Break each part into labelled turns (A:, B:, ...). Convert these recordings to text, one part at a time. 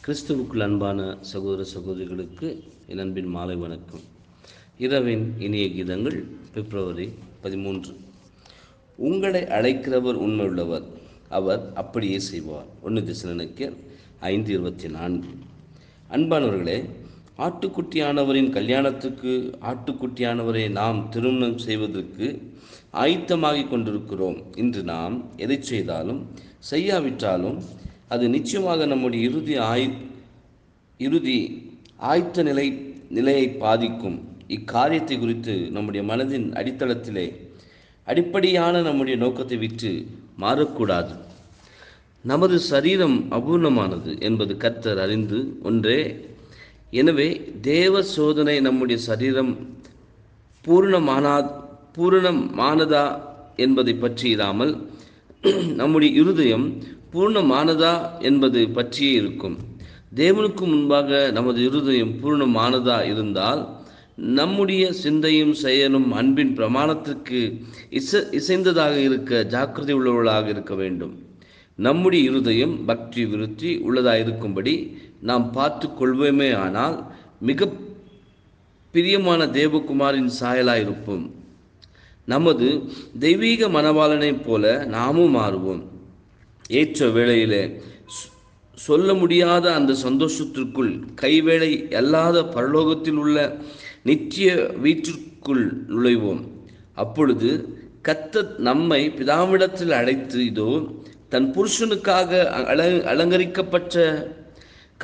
A: கிறிஸ்துவுக்குள் அன்பான சகோதர சகோதரிகளுக்கு என் அன்பின் மாலை வணக்கம் இரவின் இனிய கீதங்கள் பிப்ரவரி பதிமூன்று உங்களை அழைக்கிறவர் உண்மையுள்ளவர் அவர் அப்படியே செய்வார் ஒன்று திசனக்கியர் ஐந்து இருபத்தி நான்கு அன்பானவர்களே ஆட்டுக்குட்டியானவரின் கல்யாணத்துக்கு ஆட்டுக்குட்டியானவரை நாம் திருமணம் செய்வதற்கு ஆயத்தமாகிக் கொண்டிருக்கிறோம் இன்று நாம் எதை செய்தாலும் செய்யாவிட்டாலும் அது நிச்சயமாக நம்முடைய இறுதி ஆய் இறுதி ஆயத்த நிலை நிலையை பாதிக்கும் இக்காரியத்தை குறித்து நம்முடைய மனதின் அடித்தளத்திலே அடிப்படையான நம்முடைய நோக்கத்தை விட்டு மாறக்கூடாது நமது சரீரம் அபூர்ணமானது என்பது கர்த்தர் அறிந்து ஒன்றே எனவே தேவ சோதனை நம்முடைய சரீரம் பூரணமானா பூரணமானதா என்பதை பற்றி இராமல் நம்முடைய இருதயம் பூர்ணமானதா என்பது பற்றியே இருக்கும் தேவனுக்கு முன்பாக நமது இருதயம் பூர்ணமானதா இருந்தால் நம்முடைய சிந்தையும் செயலும் அன்பின் பிரமாணத்திற்கு இச இசைந்ததாக இருக்க ஜாக்கிரதை உள்ளவர்களாக இருக்க வேண்டும் நம்முடைய இருதயம் பக்தி விருத்தி உள்ளதாக இருக்கும்படி நாம் பார்த்து கொள்வோமே ஆனால் மிக பிரியமான தேவகுமாரின் சாயலாயிருப்போம் நமது தெய்வீக மனவாளனைப் போல நாமும் மாறுவோம் ஏற்ற வேளையிலே சொல்ல முடியாத அந்த சந்தோஷத்திற்குள் கைவேளை அல்லாத பரலோகத்தில் உள்ள நித்திய வீட்டிற்குள் நுழைவோம் அப்பொழுது கத்த நம்மை பிதாவிடத்தில் அழைத்து இதோ தன் புருஷனுக்காக அல அலங்கரிக்கப்பட்ட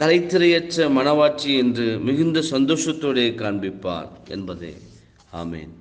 A: கலைத்திரையற்ற மனவாட்சி என்று மிகுந்த சந்தோஷத்தோടെ காண்பிப்பார் என்பதே ஆமேன்